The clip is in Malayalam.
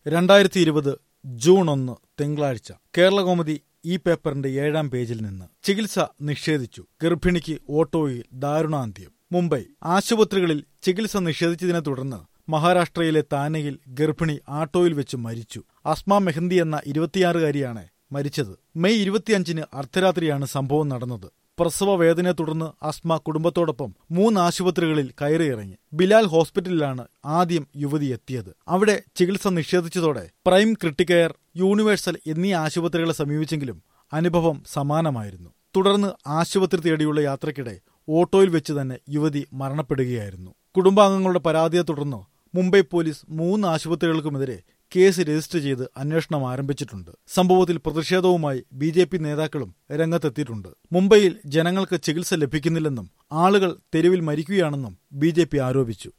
രണ്ടായിരത്തി ഇരുപത് ജൂൺ ഒന്ന് തിങ്കളാഴ്ച കേരളകൗമുദി ഈ പേപ്പറിന്റെ ഏഴാം പേജിൽ നിന്ന് ചികിത്സ നിഷേധിച്ചു ഗർഭിണിക്ക് ഓട്ടോയിൽ ദാരുണാന്ത്യം മുംബൈ ആശുപത്രികളിൽ ചികിത്സ നിഷേധിച്ചതിനെ തുടർന്ന് മഹാരാഷ്ട്രയിലെ താനെയിൽ ഗർഭിണി ആട്ടോയിൽ വെച്ച് മരിച്ചു അസ്മ മെഹന്തി എന്ന ഇരുപത്തിയാറുകാരിയാണ് മരിച്ചത് മെയ് ഇരുപത്തിയഞ്ചിന് അർദ്ധരാത്രിയാണ് സംഭവം നടന്നത് പ്രസവ വേദനയെ തുടർന്ന് അസ്മ കുടുംബത്തോടൊപ്പം മൂന്ന് ആശുപത്രികളിൽ കയറിയിറങ്ങി ബിലാൽ ഹോസ്പിറ്റലിലാണ് ആദ്യം യുവതി എത്തിയത് അവിടെ ചികിത്സ നിഷേധിച്ചതോടെ പ്രൈം ക്രിട്ടിക്കെയർ യൂണിവേഴ്സൽ എന്നീ ആശുപത്രികളെ സമീപിച്ചെങ്കിലും അനുഭവം സമാനമായിരുന്നു തുടർന്ന് ആശുപത്രി തേടിയുള്ള യാത്രയ്ക്കിടെ ഓട്ടോയിൽ വെച്ച് തന്നെ യുവതി മരണപ്പെടുകയായിരുന്നു കുടുംബാംഗങ്ങളുടെ പരാതിയെ തുടർന്ന് മുംബൈ പോലീസ് മൂന്ന് ആശുപത്രികൾക്കുമെതിരെ കേസ് രജിസ്റ്റർ ചെയ്ത് അന്വേഷണം ആരംഭിച്ചിട്ടുണ്ട് സംഭവത്തിൽ പ്രതിഷേധവുമായി ബി ജെ പി നേതാക്കളും രംഗത്തെത്തിയിട്ടുണ്ട് മുംബൈയിൽ ജനങ്ങൾക്ക് ചികിത്സ ലഭിക്കുന്നില്ലെന്നും ആളുകൾ തെരുവിൽ മരിക്കുകയാണെന്നും ബി ആരോപിച്ചു